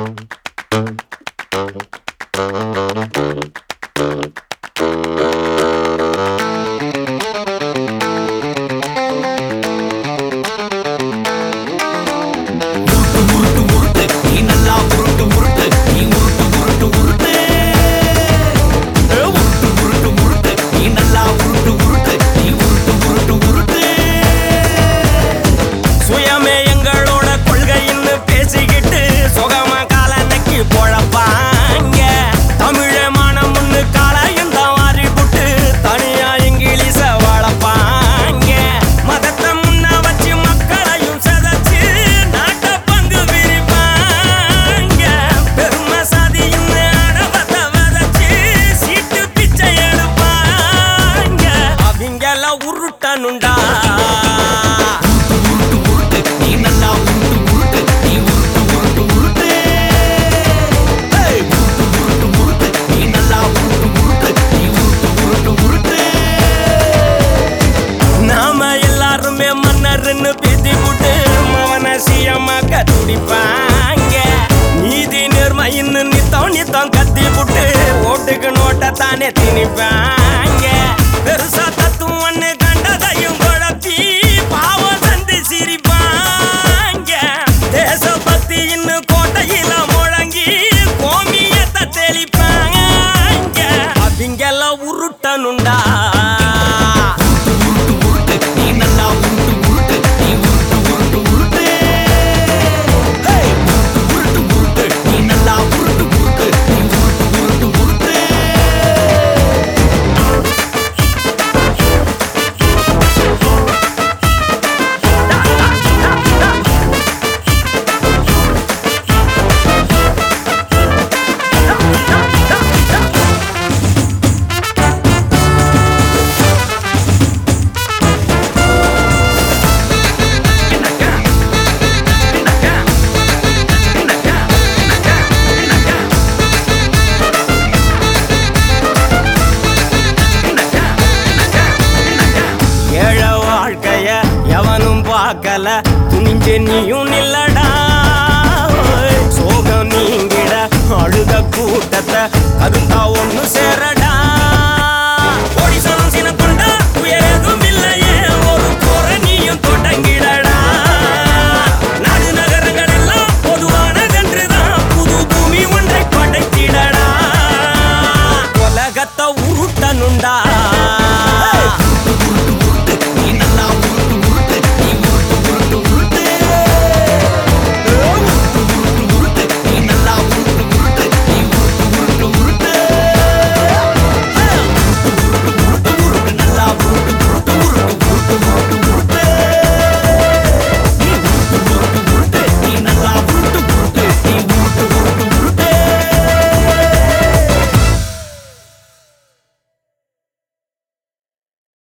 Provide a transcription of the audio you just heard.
உருட்டு உருட்டு உருட்டு நீ நல்லா உருட்டு உருட்டு நீ உருட்டு உருட்டு உருட்டு ஏ, உருட்டு உருட்டு உருட்டு நீ நல்லா உருட்டு உருட்டு நீ உருட்டு உருட்டு உருட்டு சுயமே எங்களோட கொள்கைன்னு பேசிக்கிட்டு சுகமா காலனைக்கு பொழப்பாங்க தமிழ மானம்னு காலையும் தான் மாறி புட்டு தனியா இங்கிலீஷ வளர்ப்பாங்க மதத்தை முன்ன வச்சு மக்களையும் செதச்சு நாட்டை பங்கு விரிப்பாங்க பெருமை சாதின்னு அடவத்தை விதைச்சு சீட்டு பிச்சை எடுப்பாங்க அவங்கள உருட்டனுண்டா உருட்டு உருட்டு நீ நல்லா உருட்டு உருட்டு நீ உருட்டு உருட்டு உருட்டு ஏய், உருட்டு உருட்டு உருட்டு நீ நல்லா உருட்டு உருட்டு நீ உருட்டு உருட்டு உருட்டு நாம எல்லாருமே மன்னர்னு பேத்தி விட்டு மவன சியமாக்க துடிப்பாங்க நீதி நேர்மைன்னு நித்தம் நித்தம் கத்தி விட்டு ஓட்டுக்கு நோட்டத்தானே திணிப்பாங்க